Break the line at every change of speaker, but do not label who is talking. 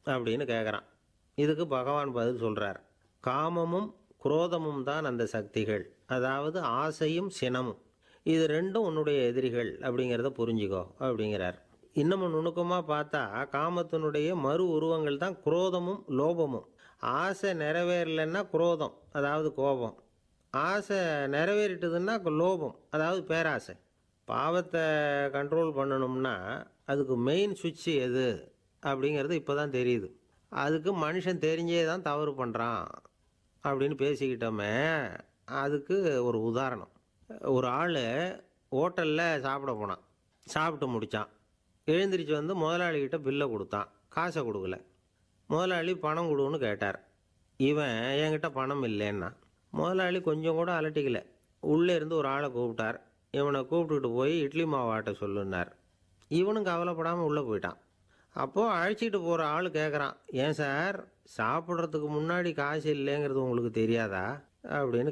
அப்படின்னு கேட்குறான் இதுக்கு பகவான் பதில் சொல்கிறார் காமமும் குரோதமும் தான் அந்த சக்திகள் அதாவது ஆசையும் சினமும் இது ரெண்டும் உன்னுடைய எதிரிகள் அப்படிங்கிறத புரிஞ்சுக்கோ அப்படிங்கிறார் இன்னமும் நுணுக்கமாக பார்த்தா காமத்தினுடைய மறு உருவங்கள் தான் குரோதமும் லோபமும் ஆசை நிறைவேறலைன்னா குரோதம் அதாவது கோபம் ஆசை நிறைவேறிட்டதுன்னா லோபம் அதாவது பேராசை பாவத்தை கண்ட்ரோல் பண்ணணும்னா அதுக்கு மெயின் சுவிட்ச் எது அப்படிங்கிறது இப்போ தான் தெரியுது அதுக்கு மனுஷன் தெரிஞ்சே தான் தவறு பண்ணுறான் அப்படின்னு பேசிக்கிட்டோமே அதுக்கு ஒரு உதாரணம் ஒரு ஆள் ஹோட்டலில் சாப்பிட போனான் சாப்பிட்டு முடித்தான் எழுந்திரிச்சு வந்து முதலாளிகிட்ட பில்லை கொடுத்தான் காசை கொடுக்கல முதலாளி பணம் கொடுன்னு கேட்டார் இவன் என்கிட்ட பணம் இல்லைன்னா முதலாளி கொஞ்சம் கூட அலட்டிக்கல உள்ளே இருந்து ஒரு ஆளை கூப்பிட்டார் இவனை கூப்பிட்டுக்கிட்டு போய் இட்லி மாவு ஆட்ட சொல்லுன்னார் இவனும் கவலைப்படாமல் உள்ளே போயிட்டான் அப்போது அழைச்சிட்டு போகிற ஆள் கேட்குறான் ஏன் சார் சாப்பிட்றதுக்கு முன்னாடி காசு இல்லைங்கிறது உங்களுக்கு தெரியாதா அப்படின்னு